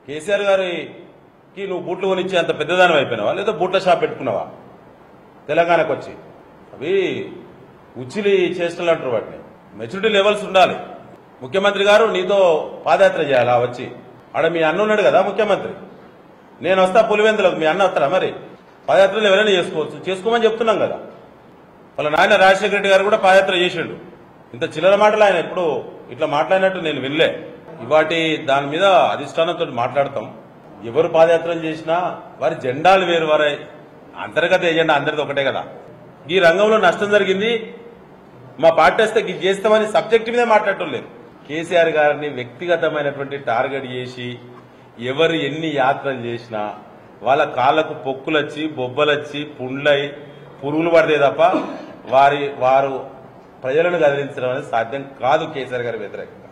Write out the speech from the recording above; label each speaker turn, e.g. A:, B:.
A: కేసీఆర్ గారికి నువ్వు బూట్లు కొనిచ్చి అంత పెద్దదానం అయిపోయినావా లేదా బూట్ల షాప్ పెట్టుకున్నావా తెలంగాణకు వచ్చి అవి ఉచ్చిలి చేష్టలు అంటారు వాటిని మెచ్యూరిటీ లెవెల్స్ ఉండాలి ముఖ్యమంత్రి గారు నీతో పాదయాత్ర చేయాలా వచ్చి ఆడ మీ అన్న ఉన్నాడు కదా ముఖ్యమంత్రి నేను వస్తా పులివెందులకు మీ అన్న వస్తారా మరి పాదయాత్రలు ఎవరైనా చేసుకోవచ్చు చేసుకోమని చెప్తున్నాం కదా వాళ్ళ నాయన రాజశేఖర రెడ్డి గారు కూడా పాదయాత్ర చేసిండు ఇంత చిల్లర మాటలు ఆయన ఎప్పుడు ఇట్లా మాట్లాడినట్టు నేను వినలే ఇవాటి దాని మీద అధిష్టానంతో మాట్లాడతాం ఎవరు పాదయాత్రలు చేసినా వారి జెండాలు వేరు వారే అంతర్గత ఎజెండా అందరిది ఒకటే కదా ఈ రంగంలో నష్టం జరిగింది మా పార్టీ వస్తే ఇది చేస్తామని సబ్జెక్ట్ మీదే మాట్లాడటం లేదు కేసీఆర్ గారిని వ్యక్తిగతమైనటువంటి టార్గెట్ చేసి ఎవరు ఎన్ని యాత్రలు చేసినా వాళ్ళ కాళ్ళకు పొక్కులొచ్చి బొబ్బలొచ్చి పుండ్లై పురుగులు పడితే తప్ప వారి వారు ప్రజలను కదిలించడం అనేది సాధ్యం కాదు కేసీఆర్ గారి వ్యతిరేకంగా